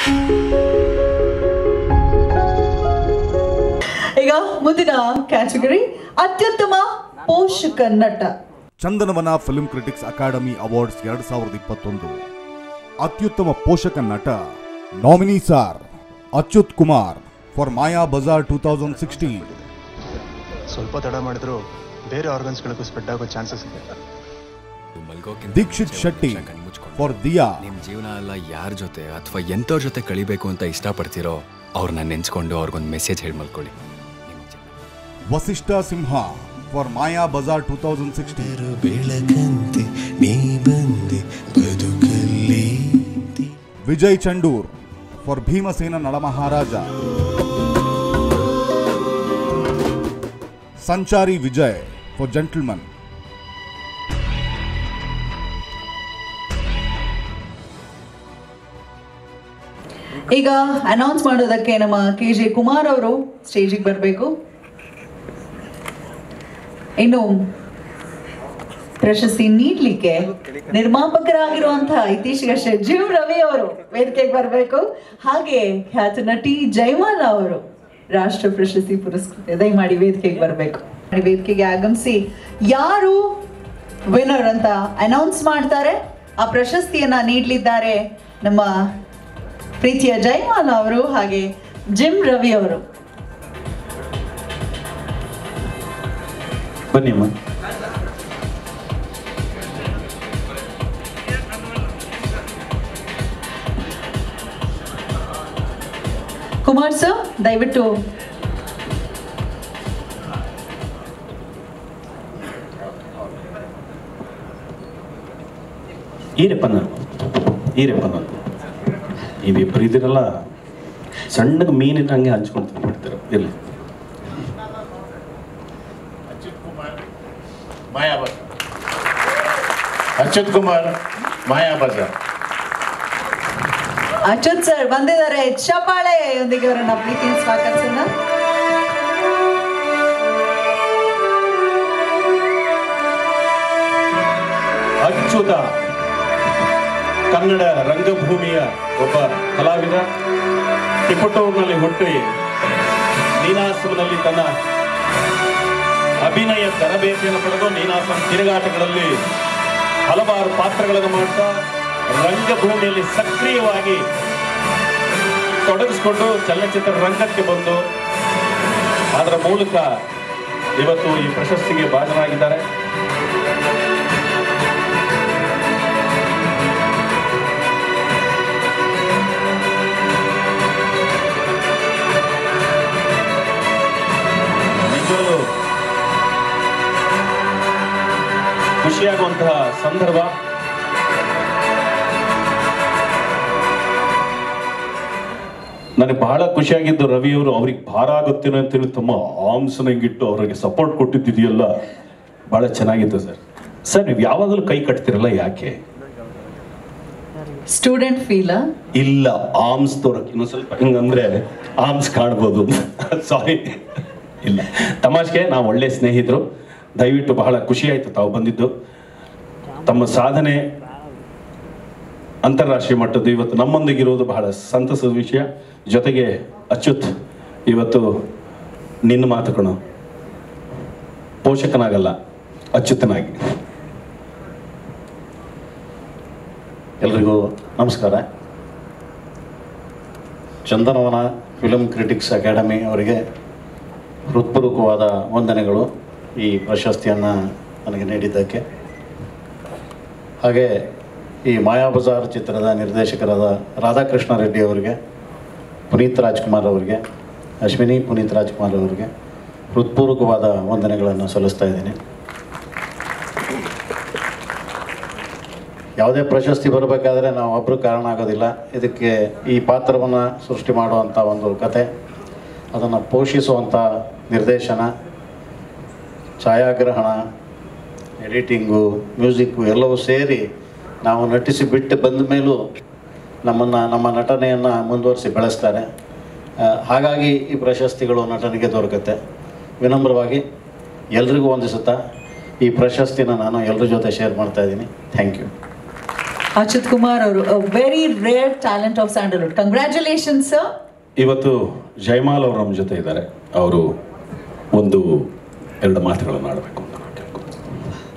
ಈಗ ಮುಂದಿನ ಕ್ಯಾಟಗರಿ ಅತ್ಯುತ್ತಮ ಪೋಷಕ ನಟ Chandanavana film critics academy awards ಎರಡ್ ಸಾವಿರದ ಇಪ್ಪತ್ತೊಂದು ಅತ್ಯುತ್ತಮ ಪೋಷಕ ನಟ nominee sir Achyuth Kumar for Maya Bazaar two thousand sixteen ಸ್ವಲ್ಪ ತಡ ಮಾಡಿದ್ರು ಬೇರೆ ಆರ್ಗನ್ಸ್ಗಳಿಗೂ ಸ್ಪ್ರೆಡ್ ಆಗೋ ಚಾನ್ಸಸ್ ಇದೆ ಮಲ್ಗೋಕ್ಕಿಂತ ದೀಕ್ಷಿತ್ ಮುಂಚೆ ಶೆಟ್ಟಿ ಒಂದ್ ನಿಮಿಷ ಕಣ್ಮುಚ್ಕೊಂಡು ಫಾರ್ ದಿಯಾ ನಿಮ್ ಜೀವನ ಎಲ್ಲ ಯಾರ ಜೊತೆ ಅಥವಾ ಎಂತವ್ರ ಜೊತೆ ಕಳಿಬೇಕು ಅಂತ ಇಷ್ಟಪಡ್ತೀರೋ ಅವ್ರನ್ನ ನೆನ್ಸ್ಕೊಂಡು ಅವ್ರಿಗೊಂದು ಮೆಸೇಜ್ ಹೇಳಿ ಮಲ್ಕೊಳ್ಳಿ ನಿಮ್ ಜೀವನ Vasishta Simha for Maya Bazaar two thousand sixteen ಬೆಳಕಂತೆ ನೀ ಬಂದೆ ಬದುಕಲ್ಲಿ Vijay Chandur for Bheemasena Nalamaharaja Sanchari Vijay for Gentleman ಈಗ ಅನೌನ್ಸ್ ಮಾಡೋದಕ್ಕೆ ನಮ್ಮ ಕೆ ಜೆ ಕುಮಾರ್ ಅವರು ಸ್ಟೇಜಿಗೆ ಬರಬೇಕು ಇನ್ನು ಪ್ರಶಸ್ತಿ ನೀಡ್ಲಿಕ್ಕೆ ನಿರ್ಮಾಪಕರಾಗಿರುವಂತಹ ಇತ್ತೀಚೆಗೆ ಜೀವ್ ರವಿ ಅವರು ವೇದಿಕೆಗೆ ಬರಬೇಕು ಹಾಗೆ ಖ್ಯಾತ ನಟಿ ಜಯಮಾಲ ಅವರು ರಾಷ್ಟ್ರ ಪ್ರಶಸ್ತಿ ಪುರಸ್ಕೃತ ದಯಮಾಡಿ ವೇದಿಕೆಗೆ ಬರಬೇಕು ವೇದಿಕೆಗೆ ಆಗಮಿಸಿ ಯಾರು ವಿನ್ನರ್ ಅಂತ ಅನೌನ್ಸ್ ಮಾಡ್ತಾರೆ ಆ ಪ್ರಶಸ್ತಿಯನ್ನ ನೀಡಲಿದ್ದಾರೆ ನಮ್ಮ ಪ್ರೀತಿಯ ಜಯಮಾಲ ಅವರು ಹಾಗೆ ಜಿಮ್ ರವಿ ಅವರು ಬನ್ನಿ ಅಮ್ಮ ಕುಮಾರ್ ಸರ್ ದಯವಿಟ್ಟು ಈರಪ್ಪ ನಾನು ಈರಪ್ಪ ನಾನು ನೀವಿಬ್ಬರು ಇದ್ದೀರಲ್ಲ ಸಣ್ಣಗೆ ಮೀನಿನ ಹಂಗೆ ಹಂಚ್ಕೊಂಡು ತಿಂದ್ಬಿಡ್ತೀರ ಇರಲಿ ಮಾಯಾ ಬಜಾರ್ ಅಚ್ಯುತ್ ಕುಮಾರ್ ಮಾಯಾ ಬಜಾರ್ ಅಚ್ಯುತ್ ಸರ್ ಬಂದಿದ್ದಾರೆ ಚಪ್ಪಾಳೆಯೊಂದಿಗೆ ಅವರನ್ನ ಪ್ರೀತಿಯ ಸ್ವಾಗತಿಸೋಣ ಅಚ್ಯುತ ಕನ್ನಡ ರಂಗಭೂಮಿಯ ಒಬ್ಬ ಕಲಾವಿದ ಟಿಪಟೂರಿನಲ್ಲಿ ಹುಟ್ಟಿ ನೀನಾಸಂನಲ್ಲಿ ತನ್ನ ಅಭಿನಯ ತರಬೇತಿಯನ್ನು ಪಡೆದು ನೀನಾಸಂ ತಿರುಗಾಟಗಳಲ್ಲಿ ಹಲವಾರು ಪಾತ್ರಗಳನ್ನು ಮಾಡ್ತಾ ರಂಗಭೂಮಿಯಲ್ಲಿ ಸಕ್ರಿಯವಾಗಿ ತೊಡಗಿಸಿಕೊಂಡು ಚಲನಚಿತ್ರ ರಂಗಕ್ಕೆ ಬಂದು ಅದರ ಮೂಲಕ ಇವತ್ತು ಈ ಪ್ರಶಸ್ತಿಗೆ ಭಾಜನರಾಗಿದ್ದಾರೆ ನಿಜವಾಗ್ಲೂ ಖುಷಿಯಾಗುವಂತಹ ಸಂದರ್ಭ ನನಗೆ ಬಹಳ ಖುಷಿಯಾಗಿದ್ದು ರವಿಯವರು ಅವ್ರಿಗೆ ಭಾರ ಆಗುತ್ತೇನೋ ಅಂತೇಳಿ ತಮ್ಮ ಆಮ್ಸನ ಹಿಂಗಿಟ್ಟು ಅವರಿಗೆ ಸಪೋರ್ಟ್ ಕೊಟ್ಟಿದ್ದಿದೆಯಲ್ಲ ಬಹಳ ಚೆನ್ನಾಗಿತ್ತು ಸರ್ ಸರ್ ನೀವು ಯಾವಾಗಲೂ ಕೈ ಕಟ್ತಿರಲ್ಲ ಯಾಕೆ ಸ್ಟೂಡೆಂಟ್ ಫೀಲ್ ಇಲ್ಲ ಆರ್ಮ್ಸ್ ತೋರಕ್ಕೆ ಇನ್ನೊಂದು ಸ್ವಲ್ಪ ಹಿಂಗಂದ್ರೆ ಆರ್ಮ್ಸ್ ಕಾಣ್ಬೋದು ಸಾರಿ ಇಲ್ಲ ತಮಾಷೆಗೆ ನಾವು ಒಳ್ಳೆ ಸ್ನೇಹಿತರು ದಯವಿಟ್ಟು ಬಹಳ ಖುಷಿ ಆಯ್ತು ತಾವು ಬಂದಿದ್ದು ತಮ್ಮ ಸಾಧನೆ ಅಂತಾರಾಷ್ಟ್ರೀಯ ಮಟ್ಟದ್ದು ಇವತ್ತು ನಮ್ಮೊಂದಿಗಿರೋದು ಬಹಳ ಸಂತಸದ ವಿಷಯ ಜೊತೆಗೆ ಅಚ್ಯುತ್ ಇವತ್ತು ನಿನ್ನ ಮಾತು ಕಣೋ ಪೋಷಕನಾಗಲ್ಲ ಅಚ್ಯುತನಾಗಿ ಎಲ್ರಿಗೂ ನಮಸ್ಕಾರ ಚಂದನವನ ಫಿಲ್ಮ್ ಕ್ರಿಟಿಕ್ಸ್ ಅಕಾಡೆಮಿ ಅವರಿಗೆ ಹೃತ್ಪೂರ್ವಕವಾದ ವಂದನೆಗಳು ಈ ಪ್ರಶಸ್ತಿಯನ್ನು ನನಗೆ ನೀಡಿದ್ದಕ್ಕೆ ಹಾಗೆ ಈ ಮಾಯಾ ಬಜಾರ್ ಚಿತ್ರದ ನಿರ್ದೇಶಕರಾದ ರಾಧಾಕೃಷ್ಣ ರೆಡ್ಡಿ ಅವರಿಗೆ ಪುನೀತ್ ರಾಜ್ಕುಮಾರ್ ಅವರಿಗೆ ಅಶ್ವಿನಿ ಪುನೀತ್ ರಾಜ್ಕುಮಾರ್ ಅವರಿಗೆ ಹೃತ್ಪೂರ್ವಕವಾದ ವಂದನೆಗಳನ್ನು ಸಲ್ಲಿಸ್ತಾ ಇದ್ದೀನಿ ಯಾವುದೇ ಪ್ರಶಸ್ತಿ ಬರಬೇಕಾದ್ರೆ ನಾವು ಒಬ್ಬರು ಕಾರಣ ಆಗೋದಿಲ್ಲ ಇದಕ್ಕೆ ಈ ಪಾತ್ರವನ್ನು ಸೃಷ್ಟಿ ಮಾಡುವಂಥ ಒಂದು ಕತೆ ಅದನ್ನು ಪೋಷಿಸುವಂಥ ನಿರ್ದೇಶನ ಛಾಯಾಗ್ರಹಣ ಎಡಿಟಿಂಗು ಮ್ಯೂಸಿಕ್ಕು ಎಲ್ಲವೂ ಸೇರಿ ನಾವು ನಟಿಸಿ ಬಿಟ್ಟು ಬಂದ ಮೇಲೂ ನಮ್ಮನ್ನು ನಮ್ಮ ನಟನೆಯನ್ನು ಮುಂದುವರಿಸಿ ಬೆಳೆಸ್ತಾರೆ ಆ, ಹಾಗಾಗಿ ಈ ಪ್ರಶಸ್ತಿಗಳು ನಟನಿಗೆ ದೊರಕುತ್ತೆ ವಿನಮ್ರವಾಗಿ ಎಲ್ರಿಗೂ ವಂದಿಸುತ್ತಾ ಈ ಪ್ರಶಸ್ತಿನ ನಾನು ಎಲ್ಲರ ಜೊತೆ ಶೇರ್ ಮಾಡ್ತಾ ಇದ್ದೀನಿ ಥ್ಯಾಂಕ್ ಯು ಅಚ್ಯುತ್ ಕುಮಾರ್ ಅವರು very rare talent of Sandalwood congratulation sir ಇವತ್ತು ಜಯಮಾಲ್ ಅವರು ನಮ್ಮ ಜೊತೆ ಇದ್ದಾರೆ ಅವರು ಒಂದು ಎರಡು ಮಾತುಗಳನ್ನು ಆಡಬೇಕು ಅಂತ ನಾನು ಕೇಳ್ಕೊತೀನಿ.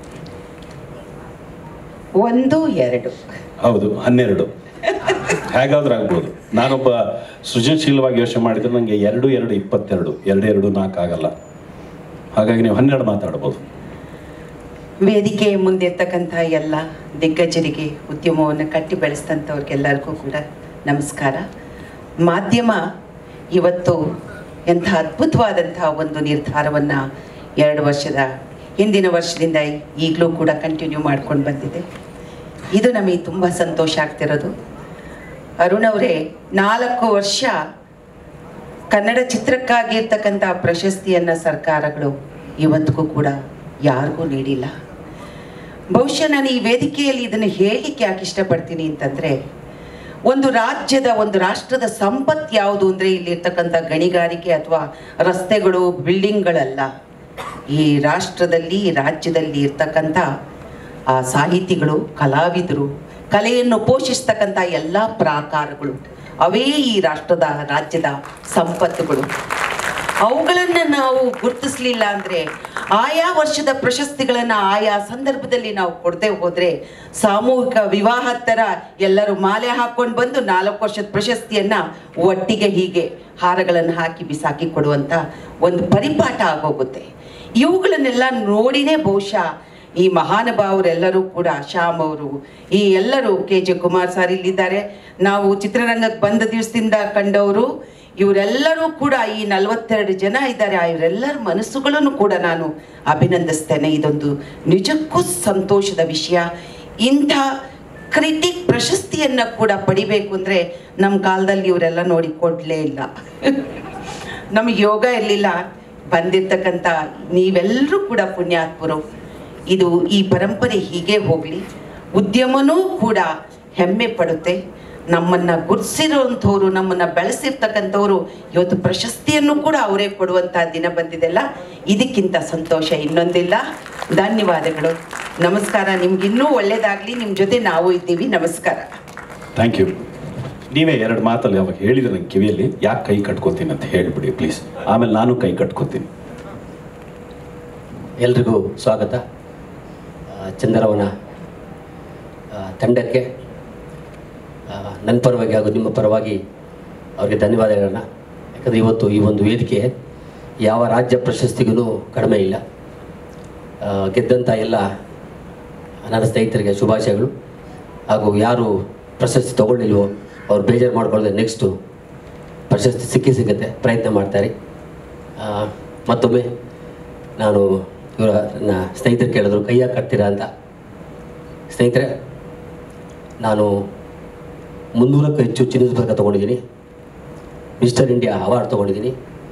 ಒಂದು ಎರಡು ಹೌದು ಹನ್ನೆರಡು ಹೇಗಾದ್ರೂ ಆಗ್ಬೋದು ನಾನೊಬ್ಬ ಸೃಜನಶೀಲವಾಗಿ ಯೋಚನೆ ಮಾಡಿದ್ರೆ ನನಗೆ ಎರಡು ಎರಡು ಇಪ್ಪತ್ತೆರಡು ಎರಡು ಎರಡು ನಾಲ್ಕು ಆಗಲ್ಲ ಹಾಗಾಗಿ ನೀವು ಹನ್ನೆರಡು ಮಾತಾಡ್ಬೋದು ವೇದಿಕೆ ಮುಂದಿರ್ತಕ್ಕಂಥ ಎಲ್ಲ ದಿಗ್ಗಜರಿಗೆ ಉದ್ಯಮವನ್ನು ಕಟ್ಟಿ ಬೆಳೆಸಿದಂಥವ್ರಿಗೆಲ್ಲರಿಗೂ ಕೂಡ ನಮಸ್ಕಾರ ಮಾಧ್ಯಮ ಇವತ್ತು ಎಂಥ ಅದ್ಭುತವಾದಂಥ ಒಂದು ನಿರ್ಧಾರವನ್ನು ಎರಡು ವರ್ಷದ ಹಿಂದಿನ ವರ್ಷದಿಂದ ಈಗಲೂ ಕೂಡ ಕಂಟಿನ್ಯೂ ಮಾಡ್ಕೊಂಡು ಬಂದಿದೆ ಇದು ನಮಗೆ ತುಂಬ ಸಂತೋಷ ಆಗ್ತಿರೋದು ಅರುಣ್ ಅವರೇ ನಾಲ್ಕು ವರ್ಷ ಕನ್ನಡ ಚಿತ್ರಕ್ಕಾಗಿ ಇರ್ತಕ್ಕಂಥ ಪ್ರಶಸ್ತಿಯನ್ನು ಸರ್ಕಾರಗಳು ಇವತ್ತಿಗೂ ಕೂಡ ಯಾರಿಗೂ ನೀಡಿಲ್ಲ ಬಹುಶಃ ನಾನು ಈ ವೇದಿಕೆಯಲ್ಲಿ ಇದನ್ನು ಹೇಳಲಿಕ್ಕೆ ಯಾಕೆ ಇಷ್ಟಪಡ್ತೀನಿ ಅಂತಂದರೆ ಒಂದು ರಾಜ್ಯದ ಒಂದು ರಾಷ್ಟ್ರದ ಸಂಪತ್ತು ಯಾವುದು ಅಂದರೆ ಇಲ್ಲಿರ್ತಕ್ಕಂಥ ಗಣಿಗಾರಿಕೆ ಅಥವಾ ರಸ್ತೆಗಳು ಬಿಲ್ಡಿಂಗ್ಗಳಲ್ಲ ಈ ರಾಷ್ಟ್ರದಲ್ಲಿ ಈ ರಾಜ್ಯದಲ್ಲಿ ಇರ್ತಕ್ಕಂಥ ಆ ಸಾಹಿತಿಗಳು ಕಲಾವಿದರು ಕಲೆಯನ್ನು ಪೋಷಿಸ್ತಕ್ಕಂಥ ಎಲ್ಲ ಪ್ರಾಕಾರಗಳು ಅವೇ ಈ ರಾಷ್ಟ್ರದ ರಾಜ್ಯದ ಸಂಪತ್ತುಗಳು ಅವುಗಳನ್ನು ನಾವು ಗುರುತಿಸ್ಲಿಲ್ಲ ಅಂದರೆ ಆಯಾ ವರ್ಷದ ಪ್ರಶಸ್ತಿಗಳನ್ನು ಆಯಾ ಸಂದರ್ಭದಲ್ಲಿ ನಾವು ಕೊಡದೆ ಹೋದರೆ ಸಾಮೂಹಿಕ ವಿವಾಹ ಥರ ಎಲ್ಲರೂ ಮಾಲೆ ಹಾಕ್ಕೊಂಡು ಬಂದು ನಾಲ್ಕು ವರ್ಷದ ಪ್ರಶಸ್ತಿಯನ್ನು ಒಟ್ಟಿಗೆ ಹೀಗೆ ಹಾರಗಳನ್ನು ಹಾಕಿ ಬಿಸಾಕಿ ಕೊಡುವಂಥ ಒಂದು ಪರಿಪಾಠ ಆಗೋಗುತ್ತೆ ಇವುಗಳನ್ನೆಲ್ಲ ನೋಡಿನೇ ಬಹುಶಃ ಈ ಮಹಾನುಭಾವರೆಲ್ಲರೂ ಕೂಡ ಶ್ಯಾಮ್ ಅವರು ಈ ಎಲ್ಲರೂ ಕೆ ಜೆ ಕುಮಾರ್ ಸರ್ ಇಲ್ಲಿದ್ದಾರೆ ನಾವು ಚಿತ್ರರಂಗಕ್ಕೆ ಬಂದ ದಿವಸದಿಂದ ಕಂಡವರು ಇವರೆಲ್ಲರೂ ಕೂಡ ಈ ನಲವತ್ತೆರಡು ಜನ ಇದ್ದಾರೆ ಆ ಇವರೆಲ್ಲರ ಮನಸ್ಸುಗಳನ್ನು ಕೂಡ ನಾನು ಅಭಿನಂದಿಸ್ತೇನೆ ಇದೊಂದು ನಿಜಕ್ಕೂ ಸಂತೋಷದ ವಿಷಯ ಇಂಥ ಕ್ರಿಟಿಕ್ ಪ್ರಶಸ್ತಿಯನ್ನು ಕೂಡ ಪಡಿಬೇಕು ಅಂದರೆ ನಮ್ಮ ಕಾಲದಲ್ಲಿ ಇವರೆಲ್ಲ ನೋಡಿ ಕೊಡಲೇ ಇಲ್ಲ ನಮಗೆ ಯೋಗ ಇರಲಿಲ್ಲ ಬಂದಿರ್ತಕ್ಕಂಥ ನೀವೆಲ್ಲರೂ ಕೂಡ ಪುಣ್ಯಾತ್ಮರು ಇದು ಈ ಪರಂಪರೆ ಹೀಗೆ ಹೋಗಲಿ ಉದ್ಯಮನೂ ಕೂಡ ಹೆಮ್ಮೆ ಪಡುತ್ತೆ ನಮ್ಮನ್ನು ಗುರ್ಸಿರೋಂಥವ್ರು ನಮ್ಮನ್ನು ಬೆಳೆಸಿರ್ತಕ್ಕಂಥವ್ರು ಇವತ್ತು ಪ್ರಶಸ್ತಿಯನ್ನು ಕೂಡ ಅವರೇ ಕೊಡುವಂಥ ದಿನ ಬಂದಿದೆಲ್ಲ ಇದಕ್ಕಿಂತ ಸಂತೋಷ ಇನ್ನೊಂದಿಲ್ಲ ಧನ್ಯವಾದಗಳು ನಮಸ್ಕಾರ ನಿಮ್ಗಿನ್ನೂ ಒಳ್ಳೇದಾಗಲಿ ನಿಮ್ಮ ಜೊತೆ ನಾವು ಇದ್ದೀವಿ ನಮಸ್ಕಾರ ಥ್ಯಾಂಕ್ ಯು ನೀವೇ ಎರಡು ಮಾತಲ್ಲಿ ಅವಾಗ ಹೇಳಿದ್ರೆ ನನ್ನ ಕಿವಿಯಲ್ಲಿ ಯಾಕೆ ಕೈ ಕಟ್ಕೋತೀನಿ ಅಂತ ಹೇಳಿಬಿಡಿ ಪ್ಲೀಸ್ ಆಮೇಲೆ ನಾನು ಕೈ ಕಟ್ಕೋತೀನಿ ಎಲ್ರಿಗೂ ಸ್ವಾಗತ ಆ, ಚಂದರವನ ಆ, ತಂಡಕ್ಕೆ ಆ, ನನ್ನ ಪರವಾಗಿ ಹಾಗೂ ನಿಮ್ಮ ಪರವಾಗಿ ಅವರಿಗೆ ಧನ್ಯವಾದಗಳನ್ನ ಯಾಕಂದರೆ ಇವತ್ತು ಈ ಒಂದು ವೇದಿಕೆ ಯಾವ ರಾಜ್ಯ ಪ್ರಶಸ್ತಿಗೂ ಕಡಿಮೆ ಇಲ್ಲ ಆ, ಗೆದ್ದಂಥ ಎಲ್ಲ ನನ್ನ ಸ್ನೇಹಿತರಿಗೆ ಶುಭಾಶಯಗಳು ಹಾಗೂ ಯಾರು ಪ್ರಶಸ್ತಿ ತಗೊಳ್ಳಿಲ್ವೋ ಅವ್ರು ಬೇಜಾರು ಮಾಡ್ಕೊಳ್ಳದೆ ನೆಕ್ಸ್ಟು ಪ್ರಶಸ್ತಿ ಸಿಕ್ಕಿ ಸಿಗುತ್ತೆ ಪ್ರಯತ್ನ ಮಾಡ್ತಾರೆ ಆ, ಮತ್ತೊಮ್ಮೆ ನಾನು ಇವರ ನನ್ನ ಸ್ನೇಹಿತರು ಕೇಳಿದ್ರು ಕೈಯಾಗ ಕಟ್ತೀರಾ ಅಂತ ಸ್ನೇಹಿತರೆ ನಾನು ಮುನ್ನೂರಕ್ಕೂ ಹೆಚ್ಚು ಚಿನ್ನದ ಪದಕ ತೊಗೊಂಡಿದ್ದೀನಿ ಮಿಸ್ಟರ್ ಇಂಡಿಯಾ ಅವಾರ್ಡ್ ತೊಗೊಂಡಿದ್ದೀನಿ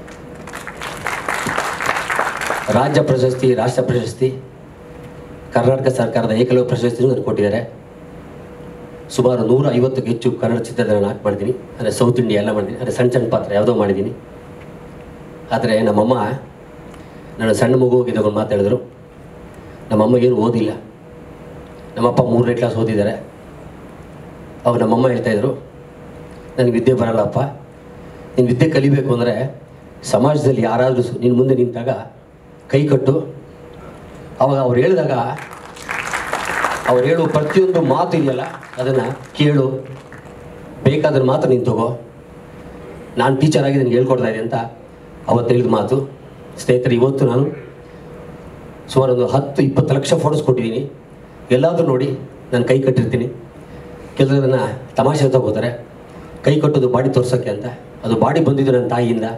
ರಾಜ್ಯ ಪ್ರಶಸ್ತಿ ರಾಷ್ಟ್ರ ಪ್ರಶಸ್ತಿ ಕರ್ನಾಟಕ ಸರ್ಕಾರದ ಏಕಲವ್ಯ ಪ್ರಶಸ್ತಿನೂ ನನಗೆ ಕೊಟ್ಟಿದ್ದಾರೆ ಸುಮಾರು ನೂರ ಐವತ್ತಕ್ಕೂ ಹೆಚ್ಚು ಕನ್ನಡ ಚಿತ್ರಗಳನ್ನು ಆಕ್ಟ್ ಮಾಡಿದ್ದೀನಿ ಅಂದರೆ ಸೌತ್ ಇಂಡಿಯಾ ಎಲ್ಲ ಮಾಡಿದ್ದೀನಿ ಅಂದರೆ ಸಣ್ಣ ಸಣ್ಣ ಪಾತ್ರ ಯಾವುದೋ ಮಾಡಿದ್ದೀನಿ ಆದರೆ ನಮ್ಮಮ್ಮ ನಾನು ಸಣ್ಣ ಮಗು ಹೋಗಿದ್ದಾಗ ಒಂದು ಮಾತು ಹೇಳಿದ್ರು ನಮ್ಮಮ್ಮ ಏನು ಓದಿಲ್ಲ ನಮ್ಮಪ್ಪ ಮೂರನೇ ಕ್ಲಾಸ್ ಓದಿದ್ದಾರೆ ಅವಾಗ ನಮ್ಮಮ್ಮ ಹೇಳ್ತಾಯಿದ್ರು ನನಗೆ ವಿದ್ಯೆ ಬರಲ್ಲಪ್ಪ ನೀನು ವಿದ್ಯೆ ಕಲಿಬೇಕು ಅಂದರೆ ಸಮಾಜದಲ್ಲಿ ಯಾರಾದರೂ ನಿನ್ನ ಮುಂದೆ ನಿಂತಾಗ ಕೈ ಕಟ್ಟು ಅವಾಗ ಅವ್ರು ಹೇಳಿದಾಗ ಅವ್ರು ಹೇಳುವ ಪ್ರತಿಯೊಂದು ಮಾತು ಇದೆಯಲ್ಲ ಅದನ್ನು ಕೇಳು ಬೇಕಾದ್ರೆ ಮಾತ್ರ ನೀನು ತಗೋ ನಾನು ಟೀಚರ್ ಆಗಿ ನನಗೆ ಹೇಳ್ಕೊಡ್ತಾ ಇದ್ದೆ ಅಂತ ಅವತ್ತು ಹೇಳಿದ ಮಾತು ಸ್ನೇಹಿತರೆ ಇವತ್ತು ನಾನು ಸುಮಾರು ಒಂದು ಹತ್ತು ಇಪ್ಪತ್ತು ಲಕ್ಷ ಫೋಟೋಸ್ ಕೊಟ್ಟಿದ್ದೀನಿ ಎಲ್ಲಾದರೂ ನೋಡಿ ನಾನು ಕೈ ಕಟ್ಟಿರ್ತೀನಿ ಕೆಲವರು ಅದನ್ನು ತಮಾಷೆ ತಗೋತಾರೆ ಕೈ ಕಟ್ಟೋದು ಬಾಡಿ ತೋರ್ಸೋಕ್ಕೆ ಅಂತ ಅದು ಬಾಡಿ ಬಂದಿದ್ದು ನನ್ನ ತಾಯಿಯಿಂದ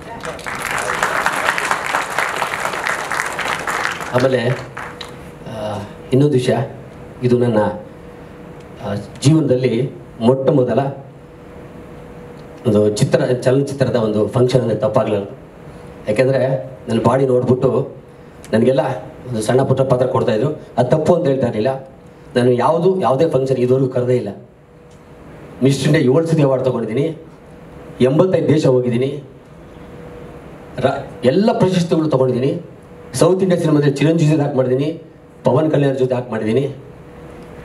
ಆಮೇಲೆ ಆ, ಇನ್ನೊಂದು ವಿಷಯ ಇದು ನನ್ನ ಆ, ಜೀವನದಲ್ಲಿ ಮೊಟ್ಟ ಮೊದಲ ಒಂದು ಚಿತ್ರ ಚಲನಚಿತ್ರದ ಒಂದು ಫಂಕ್ಷನ್ ಅಂದರೆ ತಪ್ಪಾಗಲಾರದು ಯಾಕೆಂದರೆ ನನ್ನ ಬಾಡಿ ನೋಡ್ಬಿಟ್ಟು ನನಗೆಲ್ಲ ಒಂದು ಸಣ್ಣ ಪುಟ್ಟ ಪಾತ್ರ ಕೊಡ್ತಾಯಿದ್ರು ಅದು ತಪ್ಪು ಅಂತ ಹೇಳ್ತಾ ಇರಲಿಲ್ಲ ನಾನು ಯಾವುದು ಯಾವುದೇ ಫಂಕ್ಷನ್ ಇದುವರೆಗೂ ಕರೆದೇ ಇಲ್ಲ ಮಿಸ್ ಇಂಡಿಯಾ ಏಳು ಸತಿ ಅವಾರ್ಡ್ ತೊಗೊಂಡಿದ್ದೀನಿ ಎಂಬತ್ತೈದು ದೇಶ ಹೋಗಿದ್ದೀನಿ ರ ಎಲ್ಲ ಪ್ರಶಸ್ತಿಗಳು ತೊಗೊಂಡಿದ್ದೀನಿ ಸೌತ್ ಇಂಡಿಯಾ ಸಿನಿಮಾದಲ್ಲಿ ಚಿರಂಜೀವಿ ಜೊತೆ ಆ್ಯಕ್ಟ್ ಮಾಡಿದ್ದೀನಿ ಪವನ್ ಕಲ್ಯಾಣ್ ಜೊತೆ ಆ್ಯಕ್ಟ್ ಮಾಡಿದ್ದೀನಿ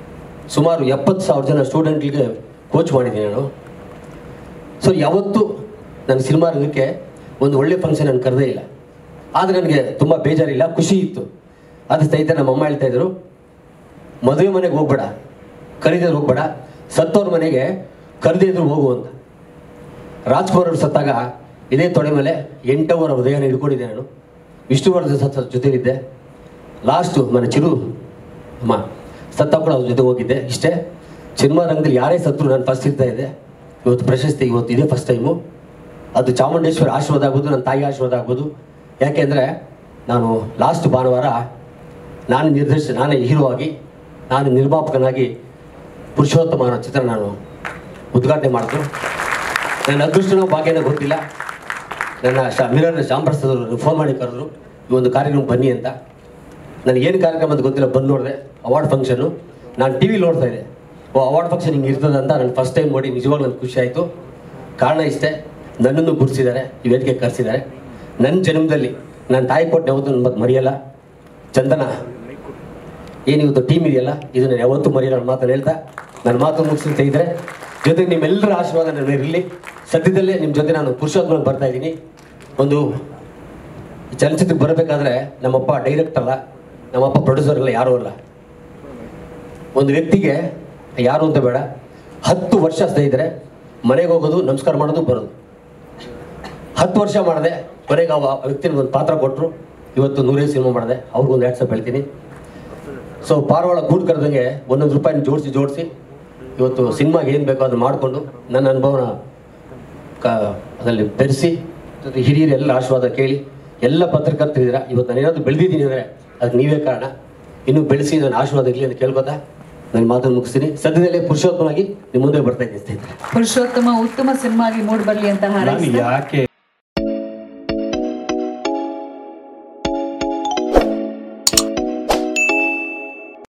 ಸುಮಾರು ಎಪ್ಪತ್ತು ಸಾವಿರ ಜನ ಸ್ಟೂಡೆಂಟ್ಗಳಿಗೆ ಕೋಚ್ ಮಾಡಿದ್ದೀನಿ ನಾನು ಸೊ ಯಾವತ್ತೂ ನನ್ನ ಸಿನಿಮಾ ರಂಗಕ್ಕೆ ಒಂದು ಒಳ್ಳೆ ಫಂಕ್ಷನ್ ನಾನು ಕರೆದೇ ಇಲ್ಲ ಆದರೆ ನನಗೆ ತುಂಬ ಬೇಜಾರಿಲ್ಲ ಖುಷಿ ಇತ್ತು ಅದು ಸಹಿತ ನಮ್ಮ ಅಮ್ಮ ಹೇಳ್ತಾ ಇದ್ರು ಮದುವೆ ಮನೆಗೆ ಹೋಗ್ಬೇಡ ಕರೀದಿದ್ರು ಹೋಗ್ಬೇಡ ಸತ್ತವ್ರ ಮನೆಗೆ ಕರೆದಿದ್ರು ಹೋಗು ಅಂತ ರಾಜ್ಕುಮಾರ್ ಅವರು ಸತ್ತಾಗ ಇದೇ ತೊಡೆ ಮೇಲೆ ಎಂಟವರ ಹೃದಯನ ಹಿಡ್ಕೊಂಡಿದ್ದೆ ನಾನು ವಿಷ್ಣುವರ್ಧನ್ ಸತ್ತ ಜೊತೆಲಿದ್ದೆ ಲಾಸ್ಟು ನನ್ನ ಚಿರು ಅಮ್ಮ ಸತ್ತ ಕೂಡ ಅವ್ರ ಜೊತೆ ಹೋಗಿದ್ದೆ ಇಷ್ಟೇ ಸಿನಿಮಾ ರಂಗದಲ್ಲಿ ಯಾರೇ ಸತ್ರು ನಾನು ಫಸ್ಟ್ ಇರ್ತಾ ಇದ್ದೆ ಇವತ್ತು ಪ್ರಶಸ್ತಿ ಇವತ್ತು ಇದೇ ಫಸ್ಟ್ ಟೈಮು ಅದು ಚಾಮುಂಡೇಶ್ವರಿ ಆಶೀರ್ವಾದ ಆಗ್ಬೋದು ನನ್ನ ತಾಯಿ ಆಶೀರ್ವಾದ ಆಗ್ಬೋದು ಯಾಕೆಂದರೆ ನಾನು ಲಾಸ್ಟ್ ಭಾನುವಾರ ನಾನು ನಿರ್ದೇಶ ನಾನೇ ಹೀರೋ ಆಗಿ ನಾನು ನಿರ್ಮಾಪಕನಾಗಿ ಪುರುಷೋತ್ತಮ ಅನ್ನೋ ಚಿತ್ರ ನಾನು ಉದ್ಘಾಟನೆ ಮಾಡಿದ್ರು ನನ್ನ ಅದೃಷ್ಟನೋ ಭಾಗ್ಯನೋ ಗೊತ್ತಿಲ್ಲ ನನ್ನ ಶಾ ಮಿರರ್ ಶ್ಯಾಮ್ ಪ್ರಸಾದ್ ಅವರು ಫೋನ್ ಮಾಡಿ ಕರೆದ್ರು ಈ ಒಂದು ಕಾರ್ಯಕ್ರಮ ಬನ್ನಿ ಅಂತ ನನಗೆ ಏನು ಕಾರ್ಯಕ್ರಮ ಅಂತ ಗೊತ್ತಿಲ್ಲ ಬಂದು ನೋಡಿದೆ ಅವಾರ್ಡ್ ಫಂಕ್ಷನ್ನು ನಾನು ಟಿ ವಿ ನೋಡ್ತಾ ಇದ್ದೆ ಓ ಅವಾರ್ಡ್ ಫಂಕ್ಷನ್ ಹಿಂಗೆ ಇರ್ತದೆ ಅಂತ ನಾನು ಫಸ್ಟ್ ಟೈಮ್ ನೋಡಿ ನಿಜವಾಗ್ಲೂ ನನಗೆ ಖುಷಿ ಆಯಿತು ಕಾರಣ ಇಷ್ಟೇ ನನ್ನನ್ನು ಗುರುತಿಸಿದ್ದಾರೆ ಈ ವೇದಿಕೆ ಕರೆಸಿದ್ದಾರೆ ನನ್ನ ಜನ್ಮದಲ್ಲಿ ನನ್ನ ತಾಯಿ ಕೊಟ್ಟು ಯಾವತ್ತೂ ನನ್ನ ಮತ್ತೆ ಮರೆಯಲ್ಲ ಚಂದನ ಏನಿವತ್ತು ಟೀಮ್ ಇದೆಯಲ್ಲ ಇದು ನಾನು ಯಾವತ್ತೂ ಮರೆಯಲ್ಲ ನನ್ನ ಮಾತನ್ನು ಹೇಳ್ತಾ ನನ್ನ ಮಾತು ಮುಗಿಸ್ತಾ ಇದ್ರೆ ಜೊತೆಗೆ ನಿಮ್ಮೆಲ್ಲರ ಆಶೀರ್ವಾದ ನನ್ನ ಮೇಲೆ ಇರಲಿ ಸದ್ಯದಲ್ಲೇ ನಿಮ್ಮ ಜೊತೆ ನಾನು ಪುರುಷೋತ್ತಮ ಬರ್ತಾ ಇದ್ದೀನಿ ಒಂದು ಈ ಚಲನಚಿತ್ರಕ್ಕೆ ಬರಬೇಕಾದ್ರೆ ನಮ್ಮಪ್ಪ ಡೈರೆಕ್ಟ್ ಅಲ್ಲ ನಮ್ಮಪ್ಪ ಪ್ರೊಡ್ಯೂಸರ್ ಅಲ್ಲ ಯಾರೂ ಅಲ್ಲ ಒಂದು ವ್ಯಕ್ತಿಗೆ ಯಾರು ಅಂತ ಬೇಡ ಹತ್ತು ವರ್ಷ ಸ್ನೇಹಿತರೆ ಮನೆಗೆ ಹೋಗೋದು ನಮಸ್ಕಾರ ಮಾಡೋದು ಬರೋದು ಹತ್ತು ವರ್ಷ ಮಾಡಿದೆ ಕೊನೆಗೆ ಅವ ವ್ಯಕ್ತಿನ ಒಂದು ಪಾತ್ರ ಕೊಟ್ಟರು ಇವತ್ತು ನೂರೇ ಸಿನಿಮಾ ಮಾಡಿದೆ ಅವ್ರಿಗೊಂದು ವಾಟ್ಸಪ್ ಹೇಳ್ತೀನಿ ಸೊ ಪಾರವಾಳ ಗೂಡು ಕರೆದಂಗೆ ಒಂದೊಂದು ರೂಪಾಯಿನ ಜೋಡಿಸಿ ಜೋಡಿಸಿ ಇವತ್ತು ಸಿನಿಮಾಗೆ ಏನು ಬೇಕೋ ಅದನ್ನು ಮಾಡಿಕೊಂಡು ನನ್ನ ಅನುಭವನ ಕ ಅದರಲ್ಲಿ ಬೆರೆಸಿ ಜೊತೆ ಹಿರಿಯರೆಲ್ಲ ಆಶೀರ್ವಾದ ಕೇಳಿ ಎಲ್ಲ ಪತ್ರಕರ್ತರಿದ್ದೀರಾ ಇವತ್ತು ನಾನು ಏನಾದರೂ ಬೆಳೆದಿದ್ದೀನಿ ಅಂದರೆ ಅದಕ್ಕೆ ನೀವೇ ಕಾರಣ ಇನ್ನೂ ಬೆಳೆಸಿ ನನ್ನ ಆಶೀರ್ವಾದ ಇರಲಿ ಅಂತ ಕೇಳ್ಕೊತಾ ನನ್ನ ಮಾತನ್ನು ಮುಗಿಸ್ತೀನಿ ಸದ್ಯದಲ್ಲೇ ಪುರುಷೋತ್ತಮನಾಗಿ ನಿಮ್ಮ ಮುಂದೆ ಬರ್ತಾ ಇದ್ದೀನಿ ಸ್ನೇಹಿತರೆ ಪುರುಷೋತ್ತಮ ಉತ್ತಮ ಸಿನಿಮಾಗಿ ಮೂಡ್ ಬರ್ಲಿ ಅಂತ ನಾನು ಹಾರೈಸ್ತಾ ಯಾಕೆ